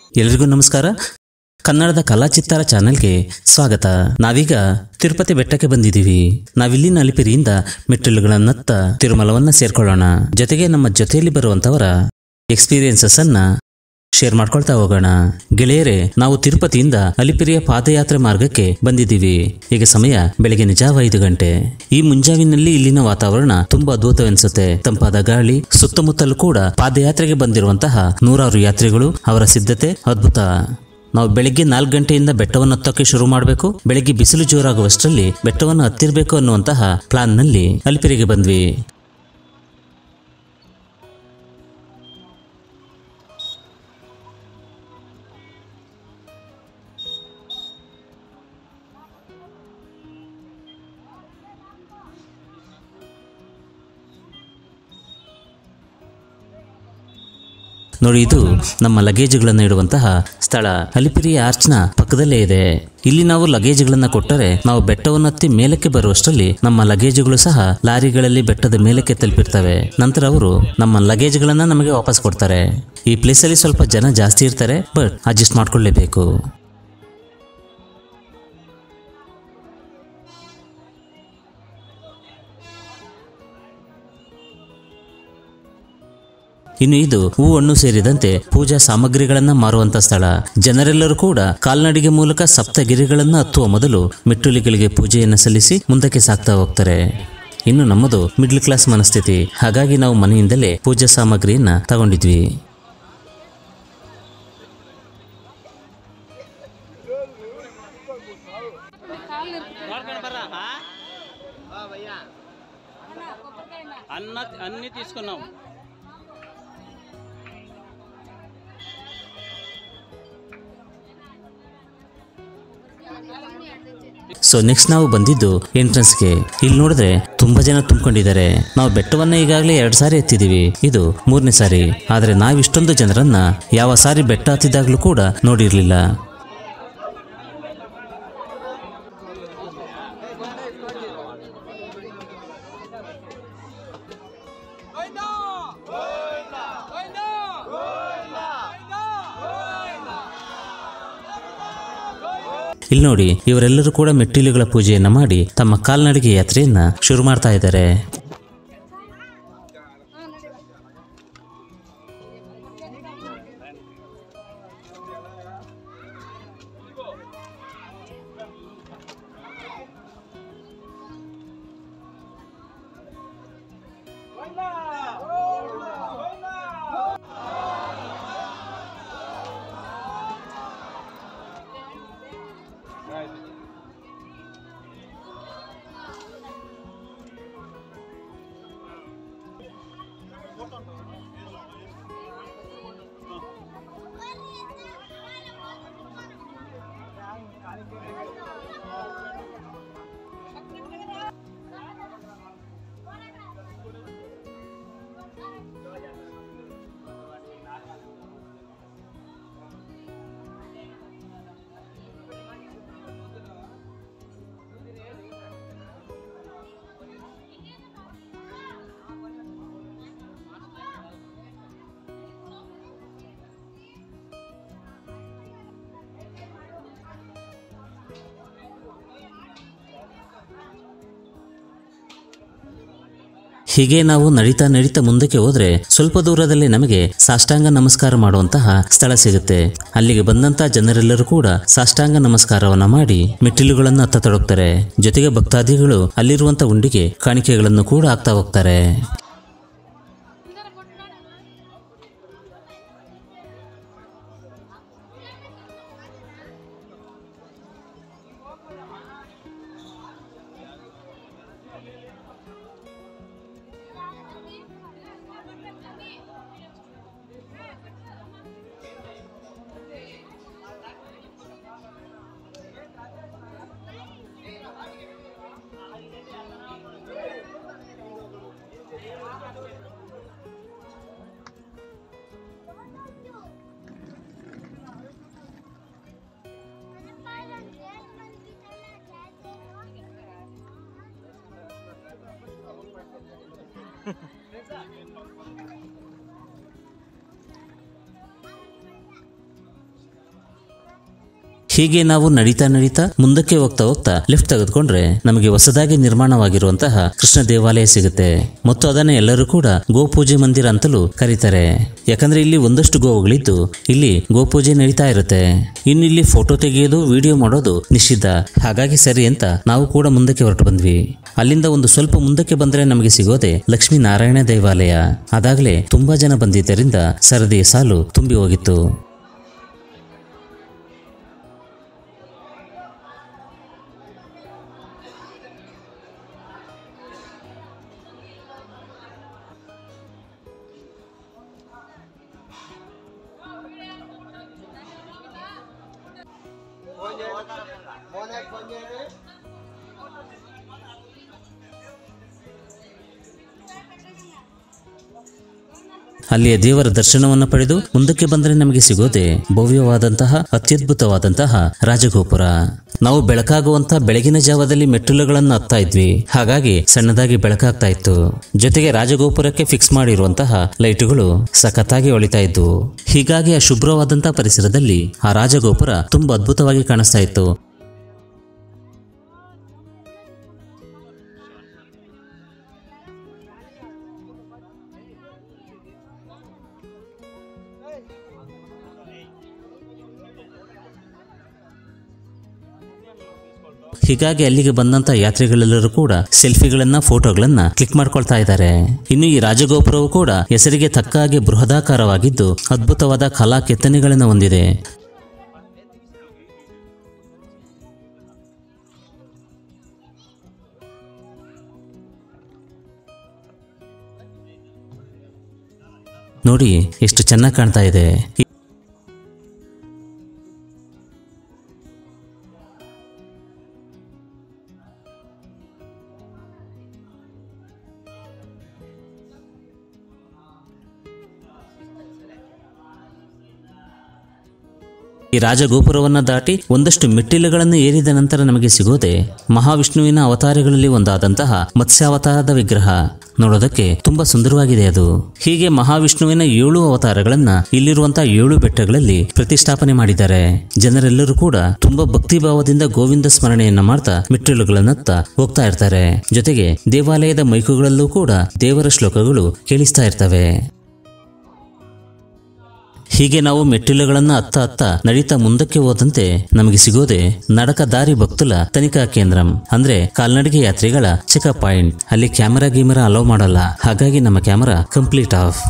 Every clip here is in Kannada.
ಎಲ್ರಿಗೂ ನಮಸ್ಕಾರ ಕನ್ನಡದ ಕಲಾಚಿತ್ತಾರ ಚಾನೆಲ್ಗೆ ಸ್ವಾಗತ ನಾವೀಗ ತಿರುಪತಿ ಬೆಟ್ಟಕ್ಕೆ ಬಂದಿದ್ದೀವಿ ನಾವಿಲ್ಲಿನ ಅಲಿಪಿರಿಯಿಂದ ಮೆಟ್ಟಿಲುಗಳನ್ನತ್ತ ತಿರುಮಲವನ್ನ ಸೇರ್ಕೊಳ್ಳೋಣ ಜೊತೆಗೆ ನಮ್ಮ ಜೊತೆಯಲ್ಲಿ ಬರುವಂತವರ ಎಕ್ಸ್ಪೀರಿಯನ್ಸಸ್ ಅನ್ನ ಶೇರ್ ಮಾಡ್ಕೊಳ್ತಾ ಹೋಗೋಣ ಗೆಳೆಯರೇ ನಾವು ತಿರುಪತಿಯಿಂದ ಅಲಿಪಿರಿಯ ಪಾದಯಾತ್ರೆ ಮಾರ್ಗಕ್ಕೆ ಬಂದಿದ್ದೀವಿ ಈಗ ಸಮಯ ಬೆಳಗಿನ ಜಾವ ಐದು ಗಂಟೆ ಈ ಮುಂಜಾವಿನಲ್ಲಿ ಇಲ್ಲಿನ ವಾತಾವರಣ ತುಂಬಾ ಅದ್ಭುತವೆನಿಸುತ್ತೆ ತಂಪಾದ ಗಾಳಿ ಸುತ್ತಮುತ್ತಲೂ ಕೂಡ ಪಾದಯಾತ್ರೆಗೆ ಬಂದಿರುವಂತಹ ನೂರಾರು ಯಾತ್ರಿಗಳು ಅವರ ಸಿದ್ಧತೆ ಅದ್ಭುತ ನಾವು ಬೆಳಿಗ್ಗೆ ನಾಲ್ಕು ಗಂಟೆಯಿಂದ ಬೆಟ್ಟವನ್ನು ಹತ್ತೋಕೆ ಶುರು ಮಾಡಬೇಕು ಬೆಳಿಗ್ಗೆ ಬಿಸಿಲು ಜೋರಾಗುವಷ್ಟರಲ್ಲಿ ಬೆಟ್ಟವನ್ನು ಹತ್ತಿರಬೇಕು ಅನ್ನುವಂತಹ ಪ್ಲಾನ್ನಲ್ಲಿ ಅಲಿಪಿರಿಗೆ ಬಂದ್ವಿ ನೋಡಿ ಇದು ನಮ್ಮ ಲಗೇಜ್ಗಳನ್ನು ಇಡುವಂತಹ ಸ್ಥಳ ಅಲಿಪಿರಿಯ ಆರ್ಚ್ನ ಪಕ್ಕದಲ್ಲೇ ಇದೆ ಇಲ್ಲಿ ನಾವು ಲಗೇಜ್ಗಳನ್ನ ಕೊಟ್ಟರೆ ನಾವು ಬೆಟ್ಟವನ್ನು ಹತ್ತಿ ಮೇಲಕ್ಕೆ ಬರುವಷ್ಟರಲ್ಲಿ ನಮ್ಮ ಲಗೇಜುಗಳು ಸಹ ಲಾರಿಗಳಲ್ಲಿ ಬೆಟ್ಟದ ಮೇಲಕ್ಕೆ ತಲುಪಿರ್ತವೆ ನಂತರ ಅವರು ನಮ್ಮ ಲಗೇಜ್ಗಳನ್ನ ನಮಗೆ ವಾಪಸ್ ಕೊಡ್ತಾರೆ ಈ ಪ್ಲೇಸಲ್ಲಿ ಸ್ವಲ್ಪ ಜನ ಜಾಸ್ತಿ ಇರ್ತಾರೆ ಬಟ್ ಅಡ್ಜಸ್ಟ್ ಮಾಡ್ಕೊಳ್ಳೇಬೇಕು ಇನ್ನು ಇದು ಹೂ ಹಣ್ಣು ಸೇರಿದಂತೆ ಪೂಜಾ ಸಾಮಗ್ರಿಗಳನ್ನ ಮಾರುವಂತ ಸ್ಥಳ ಜನರೆಲ್ಲರೂ ಕೂಡ ಕಾಲ್ನಡಿಗೆ ಮೂಲಕ ಸಪ್ತಗಿರಿಗಳನ್ನ ಹತ್ತುವ ಮೊದಲು ಮೆಟ್ಟುಲಿಗಳಿಗೆ ಪೂಜೆಯನ್ನು ಸಲ್ಲಿಸಿ ಮುಂದಕ್ಕೆ ಸಾಗ್ತಾ ಹೋಗ್ತಾರೆ ಇನ್ನು ನಮ್ಮದು ಮಿಡ್ಲ್ ಕ್ಲಾಸ್ ಮನಸ್ಥಿತಿ ಹಾಗಾಗಿ ನಾವು ಮನೆಯಿಂದಲೇ ಪೂಜಾ ಸಾಮಗ್ರಿಯನ್ನ ತಗೊಂಡಿದ್ವಿ ನೋಡ್ಕೊಂಡು ಬರ್ರ అన్న అన్ని తీసుకున్నాం ಸೊ ನೆಕ್ಸ್ಟ್ ನಾವು ಬಂದಿದ್ದು ಎಂಟ್ರೆನ್ಸ್ಗೆ ಇಲ್ಲಿ ನೋಡಿದ್ರೆ ತುಂಬಾ ಜನ ತುಂಬಿಕೊಂಡಿದ್ದಾರೆ ನಾವು ಬೆಟ್ಟವನ್ನ ಈಗಾಗಲೇ ಎರಡು ಸಾರಿ ಎತ್ತಿದೀವಿ ಇದು ಮೂರನೇ ಸಾರಿ ಆದ್ರೆ ನಾವಿಷ್ಟೊಂದು ಜನರನ್ನ ಯಾವ ಸಾರಿ ಬೆಟ್ಟ ಹತ್ತಿದಾಗ್ಲೂ ಕೂಡ ನೋಡಿರ್ಲಿಲ್ಲ ಇಲ್ಲಿ ನೋಡಿ ಇವರೆಲ್ಲರೂ ಕೂಡ ಮೆಟ್ಟಿಲುಗಳ ಪೂಜೆಯನ್ನ ಮಾಡಿ ತಮ್ಮ ಕಾಲ್ನಡಿಗೆ ಯಾತ್ರೆಯನ್ನ ಶುರು ಮಾಡ್ತಾ ಇದ್ದಾರೆ ಹೀಗೆ ನಾವು ನಡೀತಾ ನಡೀತಾ ಮುಂದಕ್ಕೆ ಹೋದ್ರೆ ಸ್ವಲ್ಪ ದೂರದಲ್ಲಿ ನಮಗೆ ಸಾಷ್ಟಾಂಗ ನಮಸ್ಕಾರ ಮಾಡುವಂತಹ ಸ್ಥಳ ಸಿಗುತ್ತೆ ಅಲ್ಲಿಗೆ ಬಂದಂತಹ ಜನರೆಲ್ಲರೂ ಕೂಡ ಸಾಷ್ಟಾಂಗ ನಮಸ್ಕಾರವನ್ನ ಮಾಡಿ ಮೆಟ್ಟಿಲುಗಳನ್ನು ಹತ್ತ ತೊಡಗ್ತಾರೆ ಜೊತೆಗೆ ಭಕ್ತಾದಿಗಳು ಅಲ್ಲಿರುವಂತ ಉಂಡಿಗೆ ಕಾಣಿಕೆಗಳನ್ನು ಕೂಡ ಹಾಕ್ತಾ ಹೋಗ್ತಾರೆ ಹೀಗೆ ನಾವು ನಡೀತಾ ನಡೀತಾ ಮುಂದಕ್ಕೆ ಹೋಗ್ತಾ ಹೋಗ್ತಾ ಲೆಫ್ಟ್ ತೆಗೆದುಕೊಂಡ್ರೆ ನಮಗೆ ಹೊಸದಾಗಿ ನಿರ್ಮಾಣವಾಗಿರುವಂತಹ ಕೃಷ್ಣ ದೇವಾಲಯ ಸಿಗುತ್ತೆ ಮತ್ತು ಅದನ್ನ ಎಲ್ಲರೂ ಕೂಡ ಗೋಪೂಜೆ ಮಂದಿರ ಅಂತಲೂ ಕರೀತಾರೆ ಯಾಕಂದ್ರೆ ಇಲ್ಲಿ ಒಂದಷ್ಟು ಗೋವುಗಳಿದ್ದು ಇಲ್ಲಿ ಗೋಪೂಜೆ ನಡೀತಾ ಇರುತ್ತೆ ಇನ್ನು ಇಲ್ಲಿ ಫೋಟೋ ತೆಗೆಯೋದು ವಿಡಿಯೋ ಮಾಡೋದು ನಿಷಿದ್ಧ ಹಾಗಾಗಿ ಸರಿ ಅಂತ ನಾವು ಕೂಡ ಮುಂದಕ್ಕೆ ಹೊರಟು ಬಂದ್ವಿ ಅಲ್ಲಿಂದ ಒಂದು ಸ್ವಲ್ಪ ಮುಂದಕ್ಕೆ ಬಂದ್ರೆ ನಮಗೆ ಸಿಗೋದೆ ಲಕ್ಷ್ಮೀ ನಾರಾಯಣ ದೇವಾಲಯ ಅದಾಗಲೇ ತುಂಬಾ ಜನ ಬಂದಿದ್ದರಿಂದ ಸರದಿಯ ಸಾಲು ತುಂಬಿ ಹೋಗಿತ್ತು ಅಲ್ಲಿಯ ದೇವರ ದರ್ಶನವನ್ನು ಪಡೆದು ಮುಂದಕ್ಕೆ ಬಂದರೆ ನಮಗೆ ಸಿಗೋದೆ ಭವ್ಯವಾದಂತಹ ಅತ್ಯದ್ಭುತವಾದಂತಹ ರಾಜಗೋಪುರ ನಾವು ಬೆಳಕಾಗುವಂತ ಬೆಳಗಿನ ಜಾವದಲ್ಲಿ ಮೆಟ್ಟಿಲುಗಳನ್ನು ಹತ್ತಾ ಇದ್ವಿ ಹಾಗಾಗಿ ಸಣ್ಣದಾಗಿ ಬೆಳಕಾಗ್ತಾ ಇತ್ತು ಜೊತೆಗೆ ರಾಜಗೋಪುರಕ್ಕೆ ಫಿಕ್ಸ್ ಮಾಡಿರುವಂತಹ ಲೈಟುಗಳು ಸಖತ್ತಾಗಿ ಹೊಳಿತಾ ಇದ್ವು ಹೀಗಾಗಿ ಆ ಶುಭ್ರವಾದಂತಹ ಪರಿಸರದಲ್ಲಿ ಆ ರಾಜಗೋಪುರ ತುಂಬಾ ಅದ್ಭುತವಾಗಿ ಕಾಣಿಸ್ತಾ ಇತ್ತು ಹೀಗಾಗಿ ಅಲ್ಲಿಗೆ ಬಂದಂತ ಯಾತ್ರಿಗಳೆಲ್ಲರೂ ಕೂಡ ಸೆಲ್ಫಿಗಳನ್ನ ಫೋಟೋಗಳನ್ನ ಕ್ಲಿಕ್ ಮಾಡ್ಕೊಳ್ತಾ ಇದ್ದಾರೆ ಇನ್ನು ಈ ರಾಜಗೋಪುರವು ಕೂಡ ಹೆಸರಿಗೆ ತಕ್ಕ ಹಾಗೆ ಬೃಹದಾಕಾರವಾಗಿದ್ದು ಅದ್ಭುತವಾದ ಕಲಾ ಕೆತ್ತನೆಗಳನ್ನು ಹೊಂದಿದೆ ನೋಡಿ ಎಷ್ಟು ಚೆನ್ನಾಗಿ ಕಾಣ್ತಾ ಇದೆ ಈ ರಾಜಗೋಪುರವನ್ನ ದಾಟಿ ಒಂದಷ್ಟು ಮೆಟ್ಟಿಲುಗಳನ್ನು ಏರಿದ ನಂತರ ನಮಗೆ ಸಿಗೋದೆ ಮಹಾವಿಷ್ಣುವಿನ ಅವತಾರಗಳಲ್ಲಿ ಒಂದಾದಂತಹ ಮತ್ಸ್ಯಾವತಾರದ ವಿಗ್ರಹ ನೋಡೋದಕ್ಕೆ ತುಂಬಾ ಸುಂದರವಾಗಿದೆ ಅದು ಹೀಗೆ ಮಹಾವಿಷ್ಣುವಿನ ಏಳು ಅವತಾರಗಳನ್ನ ಇಲ್ಲಿರುವಂತಹ ಏಳು ಬೆಟ್ಟಗಳಲ್ಲಿ ಪ್ರತಿಷ್ಠಾಪನೆ ಮಾಡಿದ್ದಾರೆ ಜನರೆಲ್ಲರೂ ಕೂಡ ತುಂಬಾ ಭಕ್ತಿಭಾವದಿಂದ ಗೋವಿಂದ ಸ್ಮರಣೆಯನ್ನ ಮಾಡ್ತಾ ಮೆಟ್ಟಿಲುಗಳನ್ನತ್ತ ಹೋಗ್ತಾ ಇರ್ತಾರೆ ಜೊತೆಗೆ ದೇವಾಲಯದ ಮೈಕುಗಳಲ್ಲೂ ಕೂಡ ದೇವರ ಶ್ಲೋಕಗಳು ಕೇಳಿಸ್ತಾ ಇರ್ತವೆ ಹೀಗೆ ನಾವು ಮೆಟ್ಟಿಲುಗಳನ್ನ ಹತ್ತ ಹತ್ತ ನಡೀತಾ ಮುಂದಕ್ಕೆ ಹೋದಂತೆ ನಮಗೆ ಸಿಗೋದೆ ನಡಕ ದಾರಿ ಭಕ್ತುಲ ತನಿಖಾ ಕೇಂದ್ರಂ ಅಂದ್ರೆ ಕಾಲ್ನಡಿಗೆ ಯಾತ್ರಿಗಳ ಚೆಕಪ್ ಪಾಯಿಂಟ್ ಅಲ್ಲಿ ಕ್ಯಾಮೆರಾ ಗೀಮರಾ ಅಲೋ ಮಾಡಲ್ಲ ಹಾಗಾಗಿ ನಮ್ಮ ಕ್ಯಾಮೆರಾ ಕಂಪ್ಲೀಟ್ ಆಫ್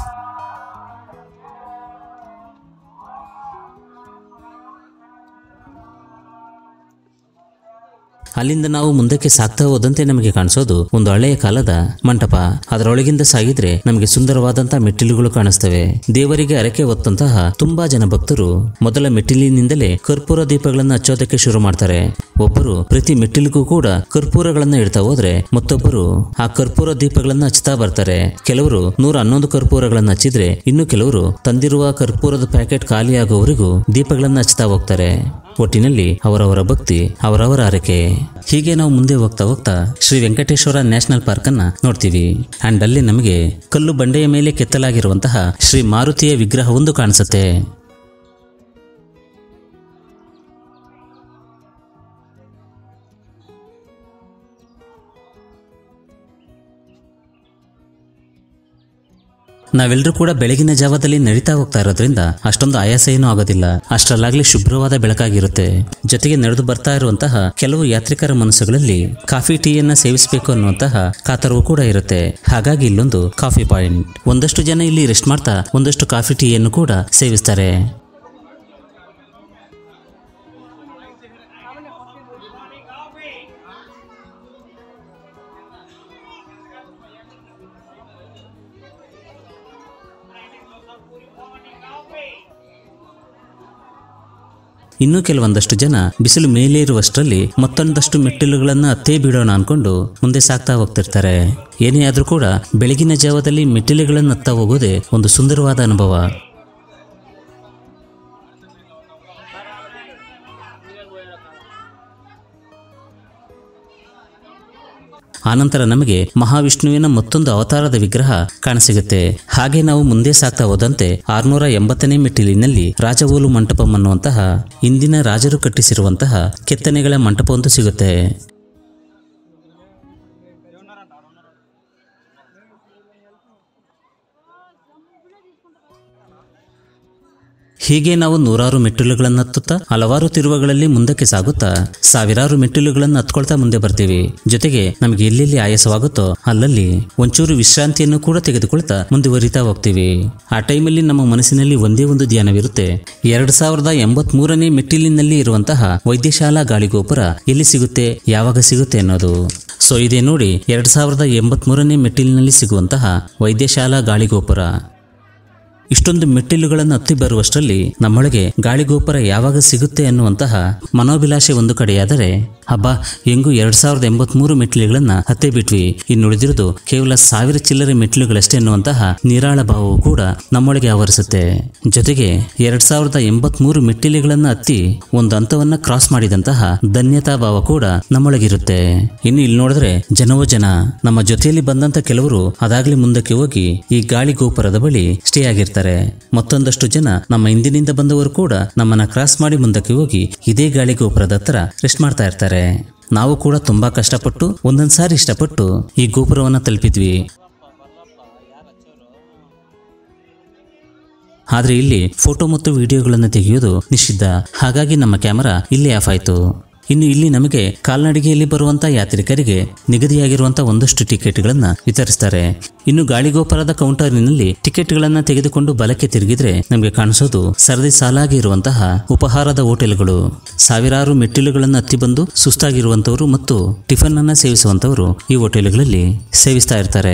ಅಲ್ಲಿಂದ ನಾವು ಮುಂದಕ್ಕೆ ಸಾಗ್ತಾ ಹೋದಂತೆ ನಮಗೆ ಕಾಣಿಸೋದು ಒಂದು ಹಳೆಯ ಕಾಲದ ಮಂಟಪ ಅದರೊಳಗಿಂದ ಸಾಗಿದ್ರೆ ನಮಗೆ ಸುಂದರವಾದಂತಹ ಮೆಟ್ಟಿಲುಗಳು ಕಾಣಿಸ್ತವೆ ದೇವರಿಗೆ ಅರಕೆ ಹೊತ್ತಂತಹ ತುಂಬಾ ಜನ ಭಕ್ತರು ಮೊದಲ ಮೆಟ್ಟಿಲಿನಿಂದಲೇ ಕರ್ಪೂರ ದೀಪಗಳನ್ನ ಹಚ್ಚೋದಕ್ಕೆ ಶುರು ಮಾಡ್ತಾರೆ ಒಬ್ಬರು ಪ್ರತಿ ಮೆಟ್ಟಿಲಿಗೂ ಕೂಡ ಕರ್ಪೂರಗಳನ್ನ ಇಡ್ತಾ ಹೋದ್ರೆ ಮತ್ತೊಬ್ಬರು ಆ ಕರ್ಪೂರ ದೀಪಗಳನ್ನ ಹಚ್ತಾ ಬರ್ತಾರೆ ಕೆಲವರು ನೂರ ಹನ್ನೊಂದು ಕರ್ಪೂರಗಳನ್ನ ಹಚ್ಚಿದ್ರೆ ಇನ್ನು ಕೆಲವರು ತಂದಿರುವ ಕರ್ಪೂರದ ಪ್ಯಾಕೆಟ್ ಖಾಲಿಯಾಗುವವರೆಗೂ ದೀಪಗಳನ್ನ ಹಚ್ತಾ ಹೋಗ್ತಾರೆ ಒಟ್ಟಿನಲ್ಲಿ ಅವರವರ ಭಕ್ತಿ ಅವರವರ ಅರಕೆ ಹೀಗೆ ನಾವು ಮುಂದೆ ಹೋಗ್ತಾ ಹೋಗ್ತಾ ಶ್ರೀ ವೆಂಕಟೇಶ್ವರ ನ್ಯಾಷನಲ್ ಪಾರ್ಕ್ ಅನ್ನ ನೋಡ್ತೀವಿ ಅಂಡ್ ಅಲ್ಲಿ ನಮಗೆ ಕಲ್ಲು ಬಂಡೆಯ ಮೇಲೆ ಕೆತ್ತಲಾಗಿರುವಂತಹ ಶ್ರೀ ಮಾರುತಿಯ ವಿಗ್ರಹವೊಂದು ಕಾಣಿಸುತ್ತೆ ನಾವೆಲ್ಲರೂ ಕೂಡ ಬೆಳಗಿನ ಜಾವದಲ್ಲಿ ನಡೀತಾ ಹೋಗ್ತಾ ಇರೋದ್ರಿಂದ ಅಷ್ಟೊಂದು ಆಯಾಸ ಏನೂ ಆಗೋದಿಲ್ಲ ಅಷ್ಟರಲ್ಲಾಗ್ಲೇ ಶುಭ್ರವಾದ ಬೆಳಕಾಗಿರುತ್ತೆ ಜೊತೆಗೆ ನಡೆದು ಬರ್ತಾ ಇರುವಂತಹ ಕೆಲವು ಯಾತ್ರಿಕರ ಮನಸ್ಸುಗಳಲ್ಲಿ ಕಾಫಿ ಟೀಯನ್ನ ಸೇವಿಸಬೇಕು ಅನ್ನುವಂತಹ ಕಾತರವು ಕೂಡ ಇರುತ್ತೆ ಹಾಗಾಗಿ ಇಲ್ಲೊಂದು ಕಾಫಿ ಪಾಯಿಂಟ್ ಒಂದಷ್ಟು ಜನ ಇಲ್ಲಿ ರೆಸ್ಟ್ ಮಾಡ್ತಾ ಒಂದಷ್ಟು ಕಾಫಿ ಟೀಯನ್ನು ಕೂಡ ಸೇವಿಸ್ತಾರೆ ಇನ್ನು ಕೆಲವೊಂದಷ್ಟು ಜನ ಬಿಸಿಲು ಮೇಲೇರುವಷ್ಟರಲ್ಲಿ ಮತ್ತೊಂದಷ್ಟು ಮೆಟ್ಟಿಲುಗಳನ್ನು ಹತ್ತೇ ಬಿಡೋಣ ಅನ್ಕೊಂಡು ಮುಂದೆ ಸಾಗ್ತಾ ಹೋಗ್ತಿರ್ತಾರೆ ಏನೇ ಆದ್ರೂ ಕೂಡ ಬೆಳಗಿನ ಜಾವದಲ್ಲಿ ಮೆಟ್ಟಿಲುಗಳನ್ನು ಹತ್ತಾ ಹೋಗೋದೇ ಒಂದು ಸುಂದರವಾದ ಅನುಭವ ಆನಂತರ ನಮಗೆ ಮಹಾವಿಷ್ಣುವಿನ ಮತ್ತೊಂದು ಅವತಾರದ ವಿಗ್ರಹ ಕಾಣಸಿಗುತ್ತೆ ಹಾಗೆ ನಾವು ಮುಂದೆ ಸಾಗ್ತಾ ಹೋದಂತೆ ಆರ್ನೂರ ಎಂಬತ್ತನೇ ಮೆಟ್ಟಿಲಿನಲ್ಲಿ ರಾಜವೋಲು ಮಂಟಪಂ ಅನ್ನುವಂತಹ ಇಂದಿನ ರಾಜರು ಕಟ್ಟಿಸಿರುವಂತಹ ಕೆತ್ತನೆಗಳ ಮಂಟಪವೊಂದು ಸಿಗುತ್ತೆ ಹೀಗೆ ನಾವು ನೂರಾರು ಮೆಟ್ಟಿಲುಗಳನ್ನು ಹತ್ತುತ್ತಾ ಹಲವಾರು ತಿರುವುಗಳಲ್ಲಿ ಮುಂದಕ್ಕೆ ಸಾಗುತ್ತಾ ಸಾವಿರಾರು ಮೆಟ್ಟಿಲುಗಳನ್ನು ಹತ್ಕೊಳ್ತಾ ಮುಂದೆ ಬರ್ತೀವಿ ಜೊತೆಗೆ ನಮಗೆ ಎಲ್ಲೆಲ್ಲಿ ಆಯಾಸವಾಗುತ್ತೋ ಅಲ್ಲಲ್ಲಿ ಒಂಚೂರು ವಿಶ್ರಾಂತಿಯನ್ನು ಕೂಡ ತೆಗೆದುಕೊಳ್ತಾ ಮುಂದುವರಿತಾ ಹೋಗ್ತೀವಿ ಆ ಟೈಮಲ್ಲಿ ನಮ್ಮ ಮನಸ್ಸಿನಲ್ಲಿ ಒಂದೇ ಒಂದು ಧ್ಯಾನವಿರುತ್ತೆ ಎರಡ್ ಸಾವಿರದ ಎಂಬತ್ ಮೂರನೇ ಮೆಟ್ಟಿಲಿನಲ್ಲಿ ಇರುವಂತಹ ವೈದ್ಯಶಾಲಾ ಗಾಳಿಗೋಪುರ ಎಲ್ಲಿ ಸಿಗುತ್ತೆ ಯಾವಾಗ ಸಿಗುತ್ತೆ ಅನ್ನೋದು ಸೊ ಇದೇ ನೋಡಿ ಎರಡ್ ಸಾವಿರದ ಎಂಬತ್ ಮೂರನೇ ಮೆಟ್ಟಿಲಿನಲ್ಲಿ ಸಿಗುವಂತಹ ವೈದ್ಯಶಾಲಾ ಗಾಳಿಗೋಪುರ ಇಷ್ಟೊಂದು ಮೆಟ್ಟಿಲುಗಳನ್ನು ಹತ್ತಿ ಬರುವಷ್ಟರಲ್ಲಿ ನಮ್ಮೊಳಗೆ ಗಾಳಿಗೋಪುರ ಯಾವಾಗ ಸಿಗುತ್ತೆ ಅನ್ನುವಂತಹ ಮನೋಭಿಲಾಷೆ ಒಂದು ಕಡೆಯಾದರೆ ಹಬ್ಬ ಹೆಂಗೂ ಎರಡ್ ಸಾವಿರದ ಎಂಬತ್ಮೂರು ಮೆಟ್ಟಿಲುಗಳನ್ನ ಹತ್ತೇ ಬಿಟ್ವಿ ಇನ್ನುಳಿದಿರುವುದು ಕೇವಲ ಸಾವಿರ ಚಿಲ್ಲರೆ ಮೆಟ್ಟಿಲುಗಳಷ್ಟೇ ಅನ್ನುವಂತಹ ನಿರಾಳ ಭಾವವು ಕೂಡ ನಮ್ಮೊಳಗೆ ಆವರಿಸುತ್ತೆ ಜೊತೆಗೆ ಎರಡ್ ಸಾವಿರದ ಎಂಬತ್ಮೂರು ಮೆಟ್ಟಿಲುಗಳನ್ನ ಹತ್ತಿ ಒಂದು ಹಂತವನ್ನ ಕ್ರಾಸ್ ಮಾಡಿದಂತಹ ಧನ್ಯತಾ ಭಾವ ಕೂಡ ನಮ್ಮೊಳಗಿರುತ್ತೆ ಇನ್ನು ಇಲ್ಲಿ ನೋಡಿದ್ರೆ ಜನವೋ ಜನ ನಮ್ಮ ಜೊತೆಯಲ್ಲಿ ಬಂದಂತ ಕೆಲವರು ಅದಾಗ್ಲಿ ಮುಂದಕ್ಕೆ ಹೋಗಿ ಈ ಗಾಳಿ ಗೋಪುರದ ಬಳಿ ಸ್ಟೇ ಆಗಿರ್ತಾರೆ ಮತ್ತೊಂದಷ್ಟು ಜನ ನಮ್ಮ ಹಿಂದಿನಿಂದ ಬಂದವರು ಕೂಡ ನಮ್ಮನ್ನ ಕ್ರಾಸ್ ಮಾಡಿ ಮುಂದಕ್ಕೆ ಹೋಗಿ ಇದೇ ಗಾಳಿ ಗೋಪುರದ ಹತ್ರ ರೆಸ್ಟ್ ಮಾಡ್ತಾ ಇರ್ತಾರೆ ನಾವು ಕೂಡ ತುಂಬಾ ಕಷ್ಟಪಟ್ಟು ಒಂದೊಂದ್ ಸಾರಿ ಇಷ್ಟಪಟ್ಟು ಈ ಗೋಪುರವನ್ನ ತಲುಪಿದ್ವಿ ಆದ್ರೆ ಇಲ್ಲಿ ಫೋಟೋ ಮತ್ತು ವಿಡಿಯೋಗಳನ್ನು ತೆಗೆಯೋದು ನಿಷಿದ್ಧ ಹಾಗಾಗಿ ನಮ್ಮ ಕ್ಯಾಮೆರಾ ಇಲ್ಲೇ ಆಫ್ ಆಯ್ತು ಇನ್ನು ಇಲ್ಲಿ ನಮಗೆ ಕಾಲ್ನಡಿಗೆಯಲ್ಲಿ ಬರುವಂತ ಯಾತ್ರಿಕರಿಗೆ ನಿಗದಿಯಾಗಿರುವಂತ ಒಂದಷ್ಟು ಟಿಕೆಟ್ಗಳನ್ನ ವಿತರಿಸ್ತಾರೆ ಇನ್ನು ಗಾಳಿಗೋಪುರದ ಕೌಂಟರಿನಲ್ಲಿ ಟಿಕೆಟ್ಗಳನ್ನ ತೆಗೆದುಕೊಂಡು ಬಲಕ್ಕೆ ತಿರುಗಿದ್ರೆ ನಮಗೆ ಕಾಣಿಸೋದು ಸರದಿ ಸಾಲಾಗಿ ಇರುವಂತಹ ಉಪಹಾರದ ಹೋಟೆಲ್ಗಳು ಸಾವಿರಾರು ಮೆಟ್ಟಿಲುಗಳನ್ನು ಹತ್ತಿ ಬಂದು ಸುಸ್ತಾಗಿರುವಂತವರು ಮತ್ತು ಟಿಫನ್ ಅನ್ನ ಸೇವಿಸುವಂತವರು ಈ ಹೋಟೆಲ್ಗಳಲ್ಲಿ ಸೇವಿಸ್ತಾ ಇರ್ತಾರೆ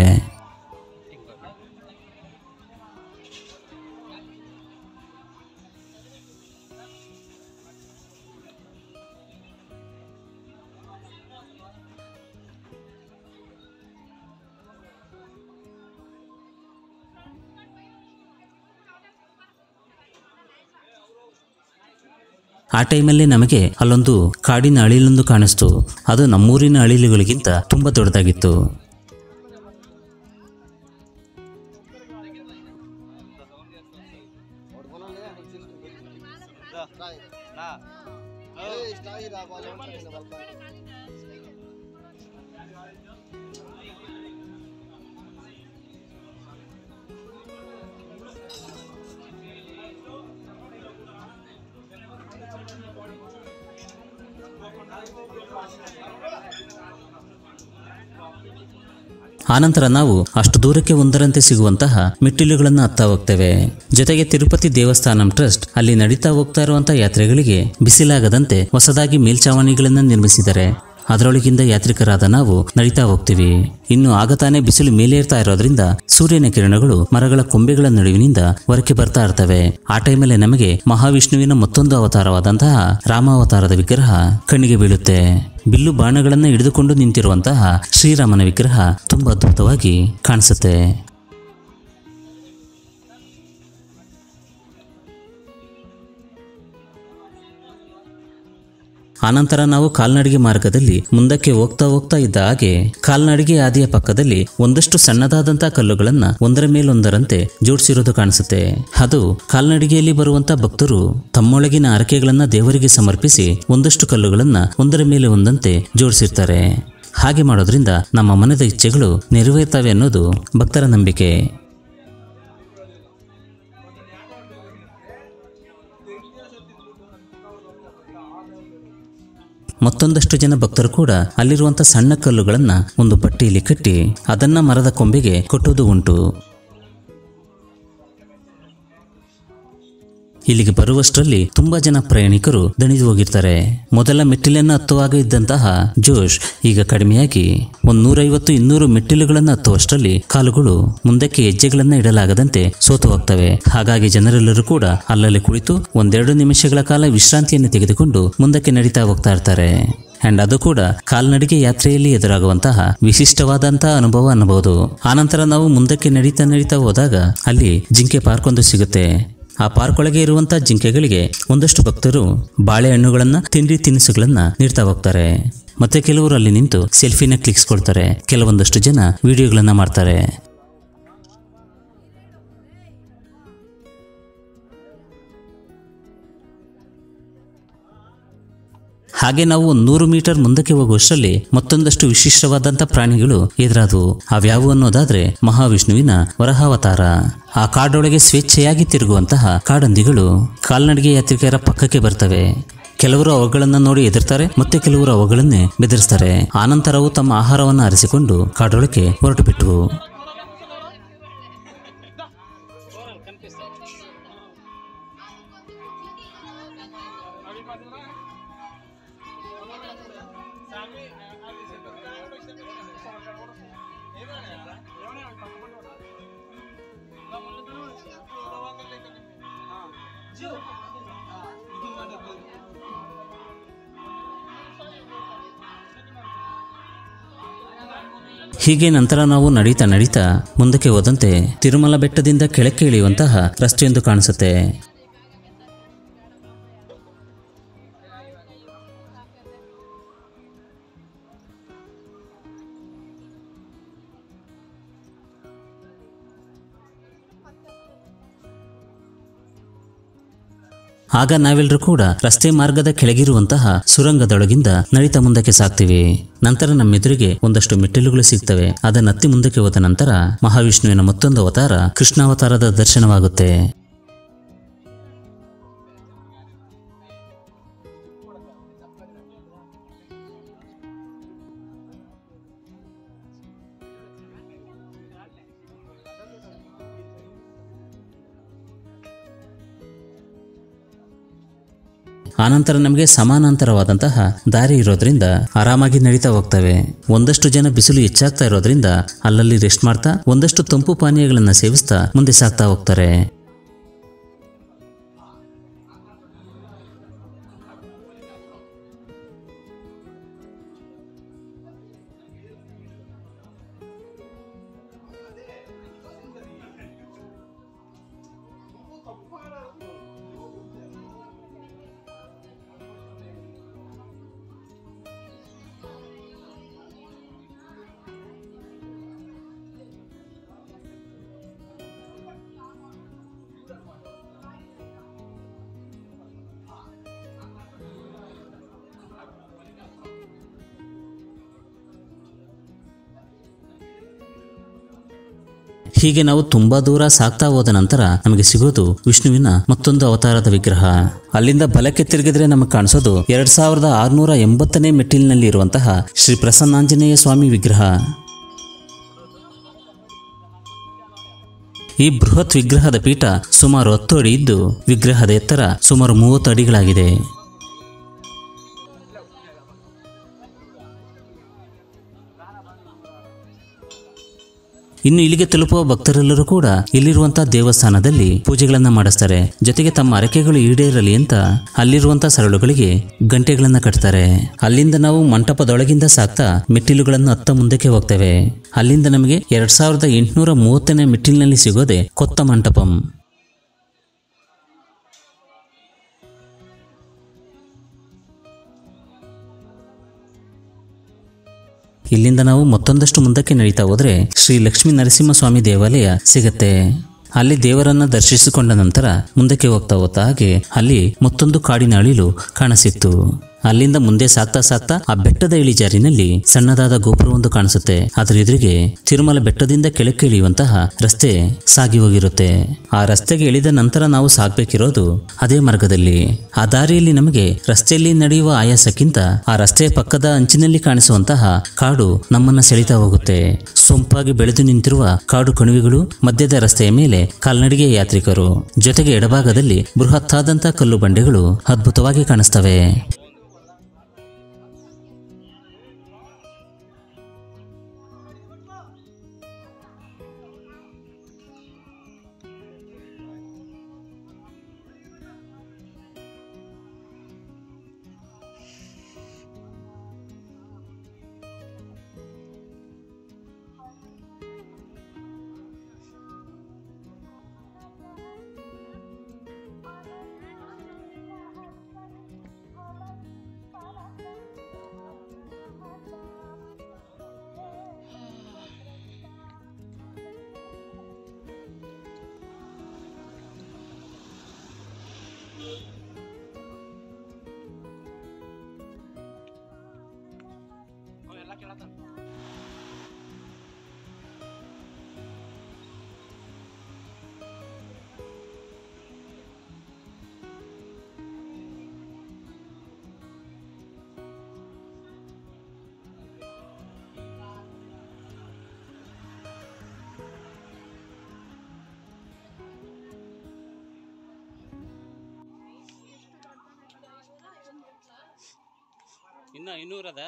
ಆ ಟೈಮಲ್ಲಿ ನಮಗೆ ಅಲ್ಲೊಂದು ಕಾಡಿನ ಅಳಿಲೊಂದು ಕಾಣಿಸ್ತು ಅದು ನಮ್ಮೂರಿನ ಅಳಿಲುಗಳಿಗಿಂತ ತುಂಬಾ ದೊಡ್ಡದಾಗಿತ್ತು ಆನಂತರ ನಾವು ಅಷ್ಟು ದೂರಕ್ಕೆ ಒಂದರಂತೆ ಸಿಗುವಂತಹ ಮೆಟ್ಟಿಲುಗಳನ್ನು ಹತ್ತಾ ಹೋಗ್ತೇವೆ ಜೊತೆಗೆ ತಿರುಪತಿ ದೇವಸ್ಥಾನಂ ಟ್ರಸ್ಟ್ ಅಲ್ಲಿ ನಡೀತಾ ಹೋಗ್ತಾ ಇರುವಂತಹ ಯಾತ್ರೆಗಳಿಗೆ ಬಿಸಿಲಾಗದಂತೆ ಹೊಸದಾಗಿ ಮೇಲ್ಚಾವಣಿಗಳನ್ನು ನಿರ್ಮಿಸಿದ್ದಾರೆ ಅದರೊಳಗಿಂದ ಯಾತ್ರಿಕರಾದ ನಾವು ನಡೀತಾ ಹೋಗ್ತೀವಿ ಇನ್ನು ಆಗ ತಾನೇ ಬಿಸಿಲು ಮೇಲೆ ಇರ್ತಾ ಇರೋದ್ರಿಂದ ಸೂರ್ಯನ ಕಿರಣಗಳು ಮರಗಳ ಕೊಂಬೆಗಳ ನಡುವಿನಿಂದ ಹೊರಕ್ಕೆ ಬರ್ತಾ ಇರ್ತವೆ ಆ ಟೈಮಲ್ಲಿ ನಮಗೆ ಮಹಾವಿಷ್ಣುವಿನ ಮತ್ತೊಂದು ಅವತಾರವಾದಂತಹ ರಾಮಾವತಾರದ ವಿಗ್ರಹ ಕಣ್ಣಿಗೆ ಬೀಳುತ್ತೆ ಬಿಲ್ಲು ಬಾಣಗಳನ್ನ ಹಿಡಿದುಕೊಂಡು ನಿಂತಿರುವಂತಹ ಶ್ರೀರಾಮನ ವಿಗ್ರಹ ತುಂಬಾ ಅದ್ಭುತವಾಗಿ ಕಾಣಿಸುತ್ತೆ ಆನಂತರ ನಾವು ಕಾಲ್ನಡಿಗೆ ಮಾರ್ಗದಲ್ಲಿ ಮುಂದಕ್ಕೆ ಹೋಗ್ತಾ ಹೋಗ್ತಾ ಇದ್ದ ಹಾಗೆ ಕಾಲ್ನಡಿಗೆ ಹಾದಿಯ ಪಕ್ಕದಲ್ಲಿ ಒಂದಷ್ಟು ಸಣ್ಣದಾದಂತಹ ಕಲ್ಲುಗಳನ್ನ ಒಂದರ ಮೇಲೊಂದರಂತೆ ಜೋಡಿಸಿರೋದು ಕಾಣಿಸುತ್ತೆ ಅದು ಕಾಲ್ನಡಿಗೆಯಲ್ಲಿ ಬರುವಂತ ಭಕ್ತರು ತಮ್ಮೊಳಗಿನ ಹರಕೆಗಳನ್ನ ದೇವರಿಗೆ ಸಮರ್ಪಿಸಿ ಒಂದಷ್ಟು ಕಲ್ಲುಗಳನ್ನ ಒಂದರ ಮೇಲೆ ಒಂದಂತೆ ಜೋಡಿಸಿರ್ತಾರೆ ಹಾಗೆ ಮಾಡೋದ್ರಿಂದ ನಮ್ಮ ಮನದ ಇಚ್ಛೆಗಳು ನೆರವೇರ್ತವೆ ಅನ್ನೋದು ಭಕ್ತರ ನಂಬಿಕೆ ಮತ್ತೊಂದಷ್ಟು ಜನ ಭಕ್ತರು ಕೂಡ ಅಲ್ಲಿರುವಂತ ಸಣ್ಣ ಕಲ್ಲುಗಳನ್ನ ಒಂದು ಪಟ್ಟಿಯಲ್ಲಿ ಕಟ್ಟಿ ಅದನ್ನ ಮರದ ಕೊಂಬೆಗೆ ಕೊಟ್ಟುವುದು ಉಂಟು ಇಲ್ಲಿಗೆ ಬರುವಷ್ಟರಲ್ಲಿ ತುಂಬಾ ಜನ ಪ್ರಯಾಣಿಕರು ದಣಿದು ಹೋಗಿರ್ತಾರೆ ಮೊದಲ ಮೆಟ್ಟಿಲನ್ನು ಹತ್ತುವಾಗ ಇದ್ದಂತಹ ಜೋಶ್ ಈಗ ಕಡಿಮೆಯಾಗಿ ಒಂದ್ ನೂರೈವತ್ತು ಇನ್ನೂರು ಮೆಟ್ಟಿಲುಗಳನ್ನು ಹತ್ತುವಷ್ಟರಲ್ಲಿ ಕಾಲುಗಳು ಮುಂದಕ್ಕೆ ಹೆಜ್ಜೆಗಳನ್ನ ಇಡಲಾಗದಂತೆ ಸೋತು ಹೋಗ್ತವೆ ಹಾಗಾಗಿ ಜನರೆಲ್ಲರೂ ಕೂಡ ಅಲ್ಲಲ್ಲಿ ಕುಳಿತು ಒಂದೆರಡು ನಿಮಿಷಗಳ ಕಾಲ ವಿಶ್ರಾಂತಿಯನ್ನು ತೆಗೆದುಕೊಂಡು ಮುಂದಕ್ಕೆ ನಡೀತಾ ಹೋಗ್ತಾ ಇರ್ತಾರೆ ಅಂಡ್ ಅದು ಕೂಡ ಕಾಲ್ನಡಿಗೆ ಯಾತ್ರೆಯಲ್ಲಿ ಎದುರಾಗುವಂತಹ ವಿಶಿಷ್ಟವಾದಂತಹ ಅನುಭವ ಅನ್ನಬಹುದು ಆನಂತರ ನಾವು ಮುಂದಕ್ಕೆ ನಡೀತಾ ನಡೀತಾ ಹೋದಾಗ ಅಲ್ಲಿ ಜಿಂಕೆ ಪಾರ್ಕ್ ಒಂದು ಸಿಗುತ್ತೆ ಆ ಪಾರ್ಕ್ ಒಳಗೆ ಇರುವಂತ ಜಿಂಕೆಗಳಿಗೆ ಒಂದಷ್ಟು ಭಕ್ತರು ಬಾಳೆಹಣ್ಣುಗಳನ್ನ ತಿಂಡಿ ತಿನಿಸುಗಳನ್ನ ನೀಡ್ತಾ ಹೋಗ್ತಾರೆ ಮತ್ತೆ ಕೆಲವರು ಅಲ್ಲಿ ನಿಂತು ಸೆಲ್ಫಿನ ಕ್ಲಿಕ್ಸ್ಕೊಳ್ತಾರೆ ಕೆಲವೊಂದಷ್ಟು ಜನ ವಿಡಿಯೋಗಳನ್ನ ಮಾಡ್ತಾರೆ ಹಾಗೆ ನಾವು ಒಂದು ನೂರು ಮೀಟರ್ ಮುಂದಕ್ಕೆ ಹೋಗುವಷ್ಟರಲ್ಲಿ ಮತ್ತೊಂದಷ್ಟು ವಿಶಿಷ್ಟವಾದಂಥ ಪ್ರಾಣಿಗಳು ಎದುರಾದವು ಅವ್ಯಾವು ಅನ್ನೋದಾದ್ರೆ ಮಹಾವಿಷ್ಣುವಿನ ವರಹಾವತಾರ ಆ ಕಾಡೊಳಗೆ ಸ್ವೇಚ್ಛೆಯಾಗಿ ತಿರುಗುವಂತಹ ಕಾಡಂದಿಗಳು ಕಾಲ್ನಡಿಗೆ ಯಾತ್ರಿಕರ ಪಕ್ಕಕ್ಕೆ ಬರ್ತವೆ ಕೆಲವರು ಅವುಗಳನ್ನ ನೋಡಿ ಎದುರ್ತಾರೆ ಮತ್ತೆ ಕೆಲವರು ಅವುಗಳನ್ನೇ ಬೆದರಿಸ್ತಾರೆ ಆನಂತರ ಅವು ತಮ್ಮ ಆಹಾರವನ್ನು ಅರಿಸಿಕೊಂಡು ಕಾಡೊಳಗೆ ಹೊರಟು ಬಿಟ್ಟವು ಹೀಗೆ ನಂತರ ನಾವು ನಡೀತಾ ನಡೀತಾ ಮುಂದಕ್ಕೆ ಹೋದಂತೆ ತಿರುಮಲ ಬೆಟ್ಟದಿಂದ ಕೆಳಕ್ಕೆ ಇಳಿಯುವಂತಹ ರಸ್ತೆಯೊಂದು ಕಾಣಿಸುತ್ತೆ ಆಗ ನಾವೆಲ್ಲರೂ ಕೂಡ ರಸ್ತೆ ಮಾರ್ಗದ ಕೆಳಗಿರುವಂತಹ ಸುರಂಗದೊಳಗಿಂದ ನಡೀತಾ ಮುಂದಕ್ಕೆ ಸಾಗ್ತೀವಿ ನಂತರ ನಮ್ಮೆದುರಿಗೆ ಒಂದಷ್ಟು ಮೆಟ್ಟಿಲುಗಳು ಸಿಗ್ತವೆ ಅದನ್ನ ಹತ್ತಿ ಮುಂದಕ್ಕೆ ಹೋದ ನಂತರ ಮಹಾವಿಷ್ಣುವಿನ ಮತ್ತೊಂದು ಅವತಾರ ಕೃಷ್ಣಾವತಾರದ ದರ್ಶನವಾಗುತ್ತೆ ಆನಂತರ ನಮಗೆ ಸಮಾನಾಂತರವಾದಂತಹ ದಾರಿ ಇರೋದ್ರಿಂದ ಆರಾಮಾಗಿ ನಡೀತಾ ಹೋಗ್ತವೆ ಒಂದಷ್ಟು ಜನ ಬಿಸಿಲು ಹೆಚ್ಚಾಗ್ತಾ ಇರೋದ್ರಿಂದ ಅಲ್ಲಲ್ಲಿ ರೆಸ್ಟ್ ಮಾಡ್ತಾ ಒಂದಷ್ಟು ತಂಪು ಪಾನೀಯಗಳನ್ನು ಸೇವಿಸ್ತಾ ಮುಂದೆ ಸಾಗ್ತಾ ಹೋಗ್ತಾರೆ ಹೀಗೆ ನಾವು ತುಂಬಾ ದೂರ ಸಾಗ್ತಾ ಹೋದ ನಂತರ ನಮಗೆ ಸಿಗೋದು ವಿಷ್ಣುವಿನ ಮತ್ತೊಂದು ಅವತಾರದ ವಿಗ್ರಹ ಅಲ್ಲಿಂದ ಬಲಕ್ಕೆ ತಿರುಗಿದ್ರೆ ನಮಗೆ ಕಾಣಿಸೋದು ಎರಡ್ ಸಾವಿರದ ಆರುನೂರ ಎಂಬತ್ತನೇ ಮೆಟ್ಟಿಲಿನಲ್ಲಿ ಇರುವಂತಹ ಶ್ರೀ ಪ್ರಸನ್ನಾಂಜನೇಯ ಸ್ವಾಮಿ ವಿಗ್ರಹ ಈ ಬೃಹತ್ ವಿಗ್ರಹದ ಪೀಠ ಸುಮಾರು ಹತ್ತು ಅಡಿ ಇದ್ದು ವಿಗ್ರಹದ ಎತ್ತರ ಸುಮಾರು ಮೂವತ್ತು ಅಡಿಗಳಾಗಿದೆ ಇನ್ನು ಇಲ್ಲಿಗೆ ತಲುಪುವ ಭಕ್ತರೆಲ್ಲರೂ ಕೂಡ ಇಲ್ಲಿರುವಂತಹ ದೇವಸ್ಥಾನದಲ್ಲಿ ಪೂಜೆಗಳನ್ನ ಮಾಡಿಸ್ತಾರೆ ಜೊತೆಗೆ ತಮ್ಮ ಅರಕೆಗಳು ಈಡೇರಲಿ ಅಂತ ಅಲ್ಲಿರುವಂತಹ ಸರಳುಗಳಿಗೆ ಗಂಟೆಗಳನ್ನ ಕಟ್ತಾರೆ ಅಲ್ಲಿಂದ ನಾವು ಮಂಟಪದೊಳಗಿಂದ ಸಾಕ್ತಾ ಮೆಟ್ಟಿಲುಗಳನ್ನು ಹತ್ತ ಮುಂದಕ್ಕೆ ಹೋಗ್ತೇವೆ ಅಲ್ಲಿಂದ ನಮಗೆ ಎರಡ್ ಸಾವಿರದ ಎಂಟುನೂರ ಮೂವತ್ತನೇ ಮೆಟ್ಟಿಲಿನಲ್ಲಿ ಸಿಗೋದೆ ಕೊತ್ತ ಮಂಟಪಂ ಇಲ್ಲಿಂದ ನಾವು ಮತ್ತೊಂದಷ್ಟು ಮುಂದಕ್ಕೆ ನಡೀತಾ ಹೋದ್ರೆ ಶ್ರೀ ಲಕ್ಷ್ಮೀ ನರಸಿಂಹಸ್ವಾಮಿ ದೇವಾಲಯ ಸಿಗತ್ತೆ ಅಲ್ಲಿ ದೇವರನ್ನ ದರ್ಶಿಸಿಕೊಂಡ ನಂತರ ಮುಂದಕ್ಕೆ ಹೋಗ್ತಾ ಹೋಗ್ತಾ ಹಾಗೆ ಅಲ್ಲಿ ಮತ್ತೊಂದು ಕಾಡಿನ ಅಳಿಲು ಕಾಣಿಸಿತ್ತು ಅಲ್ಲಿಂದ ಮುಂದೆ ಸಾಗ್ತಾ ಸಾಗ್ತಾ ಆ ಬೆಟ್ಟದ ಇಳಿಜಾರಿನಲ್ಲಿ ಸಣ್ಣದಾದ ಗೋಪುರವೊಂದು ಕಾಣಿಸುತ್ತೆ ಅದರ ಎದುರಿಗೆ ತಿರುಮಲ ಬೆಟ್ಟದಿಂದ ಕೆಳಕ್ಕೆ ಇಳಿಯುವಂತಹ ರಸ್ತೆ ಸಾಗಿ ಹೋಗಿರುತ್ತೆ ಆ ರಸ್ತೆಗೆ ಇಳಿದ ನಂತರ ನಾವು ಸಾಗ್ಬೇಕಿರೋದು ಅದೇ ಮಾರ್ಗದಲ್ಲಿ ಆ ದಾರಿಯಲ್ಲಿ ನಮಗೆ ರಸ್ತೆಯಲ್ಲಿ ನಡೆಯುವ ಆಯಾಸಕ್ಕಿಂತ ಆ ರಸ್ತೆಯ ಪಕ್ಕದ ಅಂಚಿನಲ್ಲಿ ಕಾಣಿಸುವಂತಹ ಕಾಡು ನಮ್ಮನ್ನ ಸೆಳಿತಾ ಹೋಗುತ್ತೆ ಸೊಂಪಾಗಿ ಬೆಳೆದು ನಿಂತಿರುವ ಕಾಡು ಕಣಿವೆಗಳು ಮಧ್ಯದ ರಸ್ತೆಯ ಮೇಲೆ ಕಾಲ್ನಡಿಗೆ ಯಾತ್ರಿಕರು ಜೊತೆಗೆ ಎಡಭಾಗದಲ್ಲಿ ಬೃಹತ್ತಾದಂತಹ ಕಲ್ಲು ಬಂಡೆಗಳು ಅದ್ಭುತವಾಗಿ ಕಾಣಿಸ್ತವೆ ಇನ್ನ ಇನ್ನೂರದ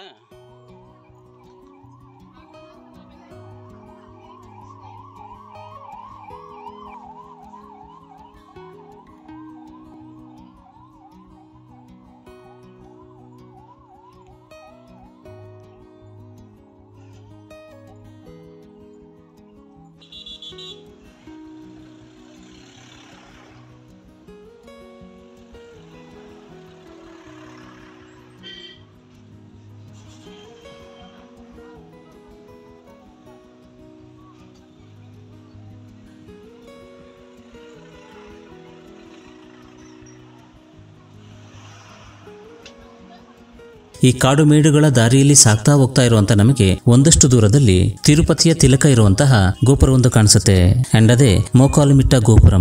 ಈ ಕಾಡು ಮೇಡುಗಳ ದಾರಿಯಲ್ಲಿ ಸಾಗ್ತಾ ಹೋಗ್ತಾ ಇರುವಂತ ನಮಗೆ ಒಂದಷ್ಟು ದೂರದಲ್ಲಿ ತಿರುಪತಿಯ ತಿಲಕ ಇರುವಂತಹ ಗೋಪುರವೊಂದು ಕಾಣಿಸುತ್ತೆ ಅಂಡ್ ಅದೇ ಮೋಕಾಲುಮಿಟ್ಟ ಗೋಪುರಂ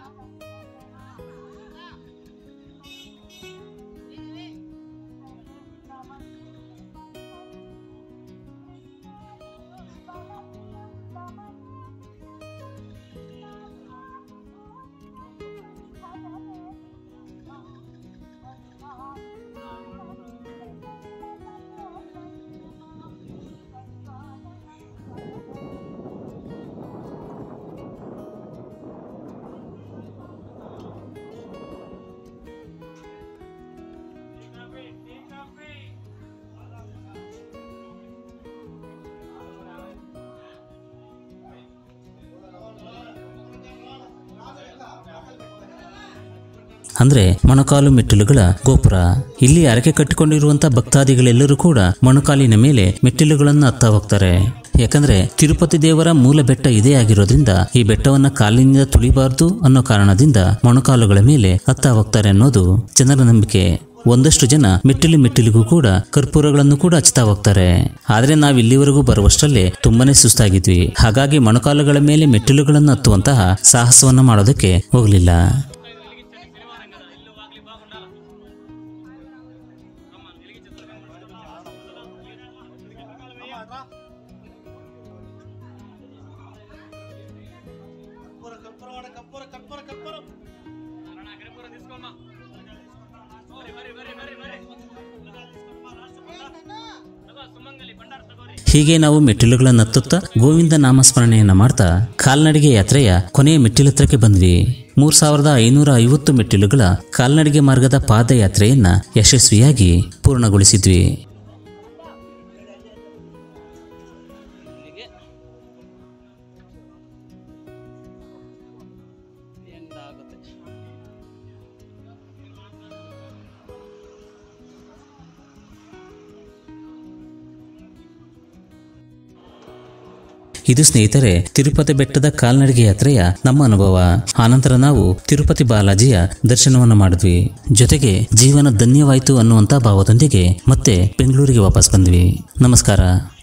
ಅಂದ್ರೆ ಮೊಣಕಾಲು ಮೆಟ್ಟಿಲುಗಳ ಗೋಪುರ ಇಲ್ಲಿ ಅರಕೆ ಕಟ್ಟಿಕೊಂಡಿರುವಂತ ಭಕ್ತಾದಿಗಳೆಲ್ಲರೂ ಕೂಡ ಮೊಣಕಾಲಿನ ಮೇಲೆ ಮೆಟ್ಟಿಲುಗಳನ್ನು ಹತ್ತಾ ಹೋಗ್ತಾರೆ ಯಾಕಂದ್ರೆ ತಿರುಪತಿ ದೇವರ ಮೂಲ ಬೆಟ್ಟ ಇದೇ ಆಗಿರೋದ್ರಿಂದ ಈ ಬೆಟ್ಟವನ್ನ ಕಾಲಿನಿಂದ ತುಳಿಬಾರ್ದು ಅನ್ನೋ ಕಾರಣದಿಂದ ಮೊಣಕಾಲುಗಳ ಮೇಲೆ ಹತ್ತಾ ಹೋಗ್ತಾರೆ ಅನ್ನೋದು ಜನರ ನಂಬಿಕೆ ಒಂದಷ್ಟು ಜನ ಮೆಟ್ಟಿಲು ಮೆಟ್ಟಿಲಿಗೂ ಕೂಡ ಕರ್ಪೂರಗಳನ್ನು ಕೂಡ ಹಚ್ತಾ ಹೋಗ್ತಾರೆ ಆದ್ರೆ ನಾವು ಇಲ್ಲಿವರೆಗೂ ಬರುವಷ್ಟರಲ್ಲೇ ತುಂಬಾನೇ ಸುಸ್ತಾಗಿದ್ವಿ ಹಾಗಾಗಿ ಮೊಣಕಾಲುಗಳ ಮೇಲೆ ಮೆಟ್ಟಿಲುಗಳನ್ನು ಹತ್ತುವಂತಹ ಸಾಹಸವನ್ನ ಮಾಡೋದಕ್ಕೆ ಹೋಗ್ಲಿಲ್ಲ ಹೀಗೆ ನಾವು ಮೆಟ್ಟಿಲುಗಳನ್ನು ಹತ್ತುತ್ತಾ ಗೋವಿಂದ ನಾಮಸ್ಮರಣೆಯನ್ನ ಮಾಡ್ತಾ ಕಾಲ್ನಡಿಗೆ ಯಾತ್ರೆಯ ಕೊನೆಯ ಮೆಟ್ಟಿಲತ್ರಕ್ಕೆ ಬಂದ್ವಿ ಮೂರ್ ಸಾವಿರದ ಐನೂರ ಐವತ್ತು ಮೆಟ್ಟಿಲುಗಳ ಕಾಲ್ನಡಿಗೆ ಮಾರ್ಗದ ಪಾದಯಾತ್ರೆಯನ್ನ ಯಶಸ್ವಿಯಾಗಿ ಪೂರ್ಣಗೊಳಿಸಿದ್ವಿ ಇಲ್ಲಿಗೆ ಎಂಡ್ ಆಗುತ್ತೆ ಇದು ಸ್ನೇಹಿತರೆ ತಿರುಪತಿ ಬೆಟ್ಟದ ಕಾಲ್ನಡಿಗೆ ಯಾತ್ರೆಯ ನಮ್ಮ ಅನುಭವ ಆನಂತರ ನಾವು ತಿರುಪತಿ ಬಾಲಾಜಿಯ ದರ್ಶನವನ್ನು ಮಾಡಿದ್ವಿ ಜೊತೆಗೆ ಜೀವನ ಧನ್ಯವಾಯಿತು ಅನ್ನುವಂಥ ಭಾವದೊಂದಿಗೆ ಮತ್ತೆ ಬೆಂಗಳೂರಿಗೆ ವಾಪಸ್ ಬಂದ್ವಿ ನಮಸ್ಕಾರ